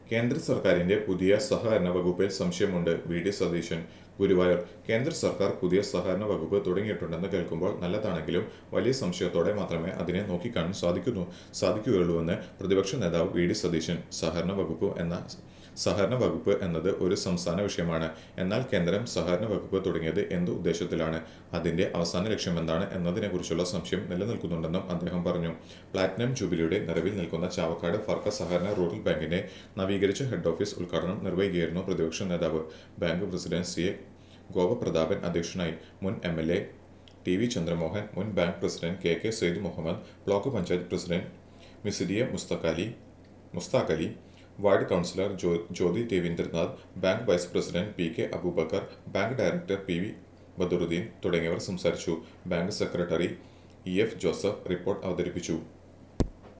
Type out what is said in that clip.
കേന്ദ്ര സർക്കാരിന്റെ പുതിയ സഹകരണ വകുപ്പിൽ സംശയമുണ്ട് വി ഡി സതീശൻ ഗുരുവായൂർ കേന്ദ്ര സർക്കാർ പുതിയ സഹകരണ വകുപ്പ് തുടങ്ങിയിട്ടുണ്ടെന്ന് കേൾക്കുമ്പോൾ നല്ലതാണെങ്കിലും വലിയ സംശയത്തോടെ മാത്രമേ അതിനെ നോക്കിക്കാണാൻ സാധിക്കുന്നു സാധിക്കുകയുള്ളൂവെന്ന് പ്രതിപക്ഷ നേതാവ് വി ഡി സതീശൻ സഹകരണ വകുപ്പ് എന്ന സഹകരണ വകുപ്പ് എന്നത് ഒരു സംസ്ഥാന വിഷയമാണ് എന്നാൽ കേന്ദ്രം സഹകരണ വകുപ്പ് തുടങ്ങിയത് എന്ത് ഉദ്ദേശത്തിലാണ് അതിന്റെ അവസാന ലക്ഷ്യം എന്താണ് എന്നതിനെക്കുറിച്ചുള്ള സംശയം നിലനിൽക്കുന്നുണ്ടെന്നും അദ്ദേഹം പറഞ്ഞു പ്ലാറ്റിനം ജൂബിലിയുടെ നിറവിൽ നിൽക്കുന്ന ചാവക്കാട് ഫർക്ക സഹകരണ റൂറൽ ബാങ്കിന്റെ നവീകരിച്ച ഹെഡ് ഓഫീസ് ഉദ്ഘാടനം നിർവഹിക്കുകയായിരുന്നു പ്രതിപക്ഷ നേതാവ് bank president C A Gopaprathapan അധ്യക്ഷനായി മുൻ M L A T V Chandramohan മുൻ bank president K K Saeed Muhammad block panchayat president മിസിഡിയ മുസ്തഖാലി മുസ്താഖലി വാർഡ് കൗൺസിലർ ജ്യോ Jyothi Ravindranath bank vice president P K Aboobacker bank director P V Badaruddin തുടങ്ങിയവർ സംസാരിച്ചു bank secretary E F Joseph report അവതരിപ്പിച്ചു